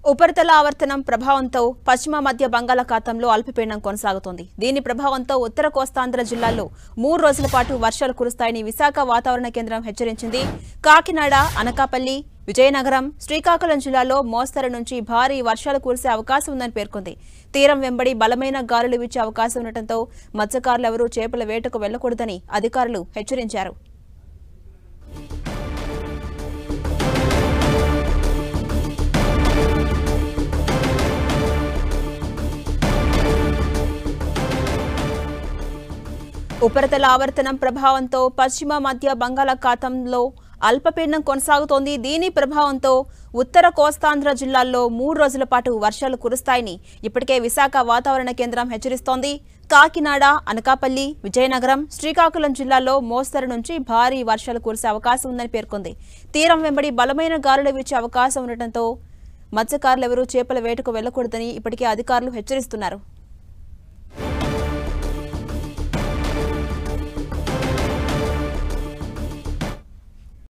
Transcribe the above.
ఉపరితల ఆవర్తనం ప్రభావంతో పశ్చిమ మధ్య బంగాళాఖాతంలో అల్పపీడనం కొనసాగుతోంది దీని ప్రభావంతో ఉత్తర కోస్తాంధ్ర జిల్లాల్లో మూడు రోజుల పాటు వర్షాలు కురుస్తాయని విశాఖ వాతావరణ కేంద్రం హెచ్చరించింది కాకినాడ అనకాపల్లి విజయనగరం శ్రీకాకుళం జిల్లాలో మోస్తరు నుంచి భారీ వర్షాలు కురిసే అవకాశం ఉందని పేర్కొంది తీరం వెంబడి బలమైన గాలులు వీచే అవకాశం ఉండటంతో మత్స్యకారులెవరూ చేపల వేటకు వెళ్లకూడదని అధికారులు హెచ్చరించారు ఉపరితల ఆవర్తనం ప్రభావంతో పశ్చిమ మధ్య బంగాళాఖాతంలో అల్పపీడనం కొనసాగుతోంది దీని ప్రభావంతో ఉత్తర కోస్తాంధ్ర జిల్లాల్లో మూడు రోజుల పాటు వర్షాలు కురుస్తాయని ఇప్పటికే విశాఖ వాతావరణ కేంద్రం హెచ్చరిస్తోంది కాకినాడ అనకాపల్లి విజయనగరం శ్రీకాకుళం జిల్లాల్లో మోస్తరు నుంచి భారీ వర్షాలు కురిసే అవకాశం ఉందని పేర్కొంది తీరం వెంబడి బలమైన గాలులు వీచే అవకాశం ఉండటంతో మత్స్యకారులెవరూ చేపల వేటకు వెళ్లకూడదని ఇప్పటికే అధికారులు హెచ్చరిస్తున్నారు